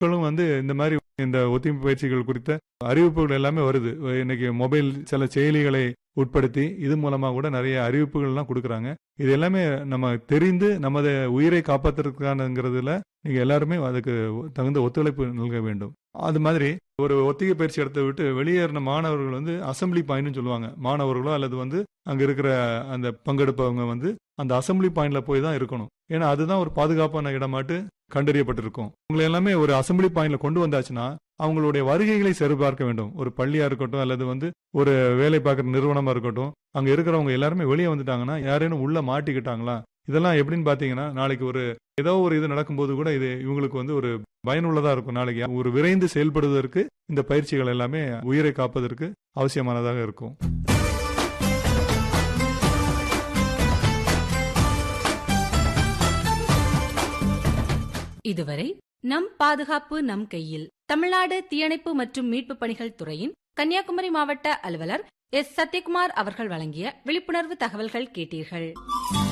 மக்களும் வந்து இந்த மாதிரி இந்த ஒத்துழைப்பு பயிற்சிகள் குறித்த அறிவிப்புகள் எல்லாமே வருது இன்னைக்கு மொபைல் சில செயலிகளை உட்படுத்தி இது மூலமா கூட நிறைய அறிவிப்புகள்லாம் கொடுக்குறாங்க இது எல்லாமே நம்ம தெரிந்து நமது உயிரை காப்பாற்றுறதுக்கானங்கிறதுல நீங்க எல்லாருமே அதுக்கு தகுந்த ஒத்துழைப்பு நல்க வேண்டும் அது மாதிரி ஒரு ஒத்திகை பயிற்சி இடத்தை விட்டு வெளியேறின மாணவர்கள் வந்து அசம்பிளி பாயிண்ட்னு சொல்லுவாங்க மாணவர்களோ அல்லது வந்து அங்க இருக்கிற அந்த பங்கெடுப்பவங்க வந்து அந்த அசம்பிளி பாயிண்ட்ல போய் தான் இருக்கணும் ஏன்னா அதுதான் ஒரு பாதுகாப்பான இடமாட்டு கண்டறியப்பட்டிருக்கும் உங்களை எல்லாமே ஒரு அசம்பிளி பாயிண்ட்ல கொண்டு வந்தாச்சுன்னா அவங்களுடைய வருகைகளை சரிபார்க்க வேண்டும் ஒரு பள்ளியா இருக்கட்டும் அல்லது வந்து ஒரு வேலை பார்க்குற நிறுவனமா இருக்கட்டும் அங்க இருக்கிறவங்க எல்லாருமே வெளியே வந்துட்டாங்கன்னா யாரேனும் உள்ள மாட்டிக்கிட்டாங்களா இதெல்லாம் எப்படின்னு பாத்தீங்கன்னா நாளைக்கு ஒரு ஏதோ ஒரு இது நடக்கும்போது கூட இது இவங்களுக்கு வந்து ஒரு பயனுள்ளதா இருக்கும் நாளைக்கு ஒரு விரைந்து செயல்படுவதற்கு இந்த பயிற்சிகள் எல்லாமே உயிரை காப்பதற்கு அவசியமானதாக இருக்கும் இதுவரை நம் பாதுகாப்பு நம் கையில் தமிழ்நாடு தீயணைப்பு மற்றும் மீட்பு பணிகள் துறையின் கன்னியாகுமரி மாவட்ட அலுவலர் எஸ் சத்யகுமார் அவர்கள் வழங்கிய விழிப்புணர்வு தகவல்கள் கேட்டீர்கள்